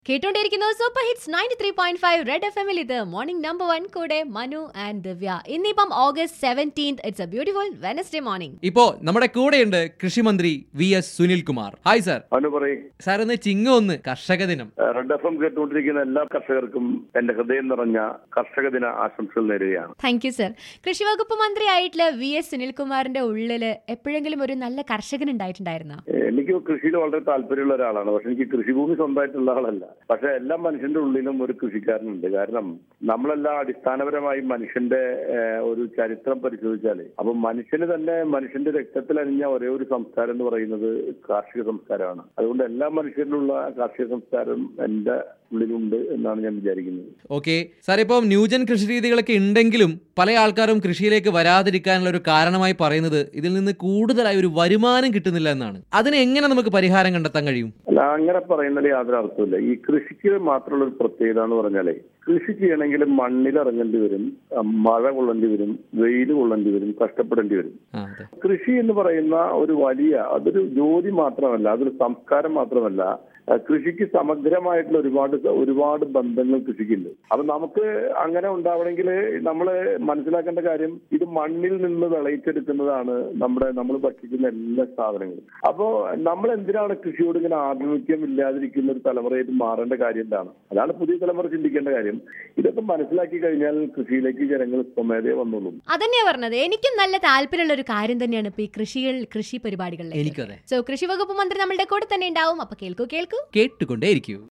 കേട്ടോണ്ടിരിക്കുന്നത് super hits ninety three point five red F എമ്മിൽ ഇത് morning number one കൂടെ Manu and Divya ഇന്നിപ്പം August seventeenth it's a beautiful Wednesday morning ഇപ്പോ നമ്മുടെ കൂടെയുണ്ട് കൃഷിമന്ത്രി V S Sunil Kumar hi sir അവന് പറയും സാർ ഇന്ന് ചിങ്ങ ഒന്ന് കർഷക ദിനം റെഡ് എഫ് എം കേട്ടുകൊണ്ടിരിക്കുന്ന എല്ലാ കർഷകർക്കും എന്റെ ഹൃദയം നിറഞ്ഞ കർഷക ദിന ആശംസകൾ നേരുകയാണ് താങ്ക് യു സർ കൃഷി വകുപ്പ് മന്ത്രി ആയിട്ടുള്ള വി എസ് സുനിൽകുമാറിന്റെ ഉള്ളില് എപ്പോഴെങ്കിലും ഒരു നല്ല കർഷകൻ ഉണ്ടായിട്ടുണ്ടായിരുന്നോ എനിക്ക് കൃഷിയിൽ വളരെ താല്പര്യമുള്ള ഒരാളാണ് പക്ഷെ എനിക്ക് കൃഷിഭൂമി സ്വന്തമായിട്ടുള്ള ആളല്ല പക്ഷെ എല്ലാ മനുഷ്യന്റെ ഉള്ളിലും ഒരു കൃഷിക്കാരനുണ്ട് കാരണം നമ്മളെല്ലാം അടിസ്ഥാനപരമായി മനുഷ്യന്റെ ഏഹ്, ഒരു ചരിത്രം പരിശോധിച്ചാല് അപ്പൊ മനുഷ്യന് തന്നെ മനുഷ്യന്റെ രക്തത്തിൽ അണിഞ്ഞ ഒരേ ഒരു സംസ്കാരം എന്ന് പറയുന്നത് കാർഷിക സംസ്കാരമാണ് അതുകൊണ്ട് എല്ലാ മനുഷ്യരിലുള്ള കാർഷിക സംസ്കാരം എന്റെ ഉള്ളിലുണ്ട് എന്നാണ് ഞാൻ വിചാരിക്കുന്നത് ഓക്കെ സാർ ഇപ്പം ന്യൂജൻ കൃഷി രീതികളൊക്കെ ഉണ്ടെങ്കിലും പല ആൾക്കാരും കൃഷിയിലേക്ക് വരാതിരിക്കാനുള്ള ഒരു കാരണമായി പറയുന്നത് ഇതിൽ നിന്ന് കൂടുതലായി ഒരു വരുമാനം കിട്ടുന്നില്ല എന്നാണ് അതിന് എങ്ങനെ നമുക്ക് പരിഹാരം കണ്ടെത്താൻ കഴിയും അല്ല അങ്ങനെ പറയുന്നതിൽ യാതൊരു അർത്ഥമില്ല ഈ കൃഷിക്ക് മാത്രമുള്ള ഒരു പ്രത്യേകത എന്ന് പറഞ്ഞാലേ കൃഷി ചെയ്യണമെങ്കിൽ മണ്ണിൽ ഇറങ്ങേണ്ടി വരും ആ, മഴ കൊള്ളേണ്ടി വരും വെയിൽ കൊള്ളേണ്ടി വരും കഷ്ടപ്പെടേണ്ടി വരും ആ അതെ കൃഷി എന്ന് പറയുന്ന ഒരു വലിയ അതൊരു ജോലി മാത്രമല്ല അതൊരു സംസ്കാരം മാത്രമല്ല ആ, കൃഷിക്ക് സമഗ്രമായിട്ടുള്ള ഒരുപാട് ഒരുപാട് ബന്ധങ്ങൾ കൃഷിക്കുണ്ട് അപ്പൊ നമുക്ക് അങ്ങനെ ഉണ്ടാവണമെങ്കിൽ നമ്മൾ മനസ്സിലാക്കേണ്ട കാര്യം ഇത് മണ്ണിൽ നിന്ന് വിളയിച്ചെടുക്കുന്നതാണ് നമ്മുടെ നമ്മൾ ഭക്ഷിക്കുന്ന എല്ലാ സാധനങ്ങളും അപ്പോ നമ്മൾ എന്തിനാണ് കൃഷിയോട് ഇങ്ങനെ ആഭിമുഖ്യം ഇല്ലാതിരിക്കുന്ന ഒരു തലമുറയായിട്ട് മാറേണ്ട കാര്യം എന്താണ് അതാണ് പുതിയ തലമുറ ചിന്തിക്കേണ്ട കാര്യം ഇതൊക്കെ മനസ്സിലാക്കി കഴിഞ്ഞാൽ കൃഷിയിലേക്ക് ജനങ്ങൾ സ്വമേധയെ വന്നോളും അതന്നെയാ പറഞ്ഞത് എനിക്കും നല്ല താല്പര്യമുള്ള ഒരു കാര്യം തന്നെയാണ് ഇപ്പൊ ഈ കൃഷികൾ കൃഷി പരിപാടികളിലേക്ക് എനിക്കതെ സോ കൃഷി വകുപ്പ് മന്ത്രി നമ്മളുടെ കൂടെ തന്നെ ഉണ്ടാവും അപ്പൊ കേൾക്കൂ കേൾക്കൂ കേട്ടുകൊണ്ടേയിരിക്കൂ